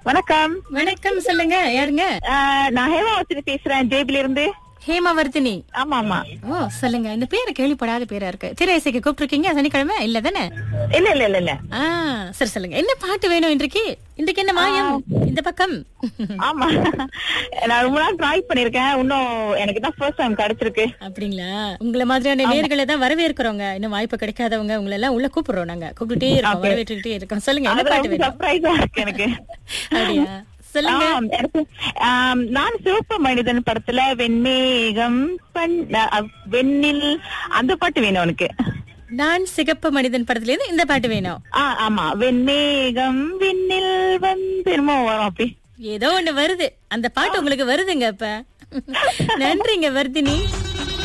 வணக்கம் வணக்கம் சொல்லுங்க யாருங்க ஆஹ் நான் ஹேமாவதி பேசுறேன் ஜேபில இருந்து ஹேமாவர்த்தினி ஆமா ஆமா ஓ சொல்லுங்க இந்த பேரு கேள்விப்படாத பேரா இருக்கு திரையசைக்கு கூப்பிட்டுருக்கீங்க சனிக்கிழமை இல்ல தானே இல்ல இல்ல இல்ல இல்ல ஆ சரி சொல்லுங்க என்ன பாட்டு வேணும் இன்றைக்கு இன்றைக்கு என்ன மாயம் இந்த பக்கம் ஆமா நான் ரொம்ப நாள் ட்ரை பண்ணிருக்கேன் இன்னும் எனக்கு தான் ஃபர்ஸ்ட் டைம் கிடைச்சிருக்கு அப்படிங்களா உங்களை மாதிரியான நேர்களை தான் வரவேற்கிறோங்க இன்னும் வாய்ப்பு கிடைக்காதவங்க உங்களை எல்லாம் உள்ள கூப்பிடுறோம் நாங்க கூப்பிட்டுட்டே இருக்கோம் வரவேற்றுக்கிட்டே இருக்கோம் சொல்லுங்க என்ன பாட்டு வேணும் சர்ப்ரைஸா இருக்கு எனக்கு அப்படியா சொல்லுங்க ஆம், எனக்கு ஆம், நான் சிவப்பு மனிதன் படத்துல வெண்மேகம் பண் அஹ், வெண்ணில் அந்த பாட்டு வேணும் எனக்கு நான் சிகப்பு மனிதன் படத்துல இருந்து இந்த பாட்டு வேணும் ஆ ஆமா வெண்மேகம் விண்ணில் வந்து என்னமோ வரும் அப்படி ஏதோ ஒண்ணு வருது அந்த பாட்டு உங்களுக்கு வருதுங்க இப்ப நன்றிங்க வர்தினி